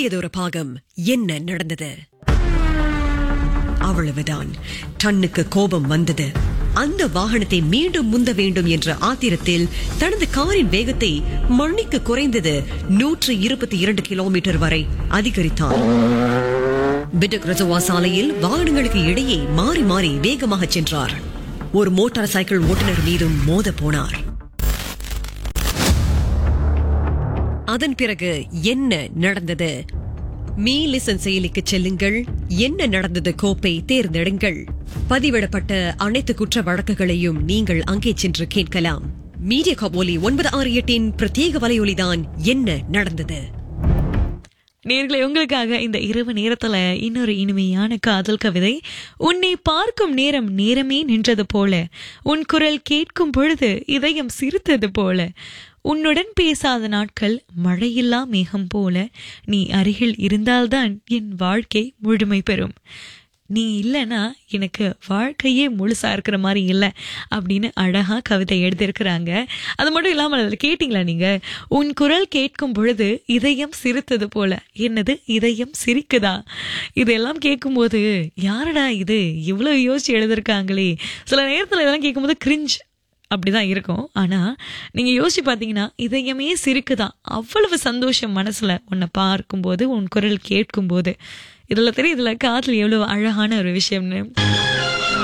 புதியதொரு பாகம் என்ன நடந்தது அவ்வளவுதான் டன்னுக்கு கோபம் வந்தது அந்த வாகனத்தை மீண்டும் முந்த வேண்டும் என்ற ஆத்திரத்தில் தனது காரின் வேகத்தை மணிக்கு குறைந்தது நூற்று இருபத்தி இரண்டு கிலோமீட்டர் வரை அதிகரித்தான் பிடக் ரஜவா சாலையில் வாகனங்களுக்கு இடையே மாறி மாறி வேகமாக சென்றார் ஒரு மோட்டார் சைக்கிள் ஓட்டுநர் மீதும் மோத போனார் அதன் பிறகு என்ன நடந்தது மீ லிசன் செயலிக்கு செல்லுங்கள் என்ன நடந்தது கோப்பை தேர்ந்தெடுங்கள் பதிவிடப்பட்ட அனைத்து குற்ற வழக்குகளையும் நீங்கள் அங்கே சென்று கேட்கலாம் மீடியா கபோலி ஒன்பது ஆறு எட்டின் பிரத்யேக வலையொலிதான் என்ன நடந்தது நேர்களை உங்களுக்காக இந்த இரவு நேரத்துல இன்னொரு இனிமையான காதல் கவிதை உன்னை பார்க்கும் நேரம் நேரமே நின்றது போல உன் குரல் கேட்கும் பொழுது இதயம் சிரித்தது போல உன்னுடன் பேசாத நாட்கள் மழையில்லா மேகம் போல நீ அருகில் இருந்தால்தான் என் வாழ்க்கை முழுமை பெறும் நீ இல்லைன்னா எனக்கு வாழ்க்கையே முழுசா இருக்கிற மாதிரி இல்லை அப்படின்னு அழகா கவிதை எழுதியிருக்கிறாங்க அது மட்டும் இல்லாமல் அதில் கேட்டிங்களா நீங்க உன் குரல் கேட்கும் பொழுது இதயம் சிரித்தது போல என்னது இதயம் சிரிக்குதா இதெல்லாம் கேட்கும்போது யாரடா இது இவ்வளோ யோசிச்சு எழுதியிருக்காங்களே சில நேரத்தில் இதெல்லாம் கேட்கும்போது கிரிஞ்ச் அப்படிதான் இருக்கும் ஆனா நீங்க யோசிச்சு பாத்தீங்கன்னா இதயமே சிரிக்குதான் அவ்வளவு சந்தோஷம் மனசுல உன்னை பார்க்கும்போது உன் குரல் கேட்கும்போது இதுல தெரியுதுல காதல் எவ்வளவு அழகான ஒரு விஷயம்னு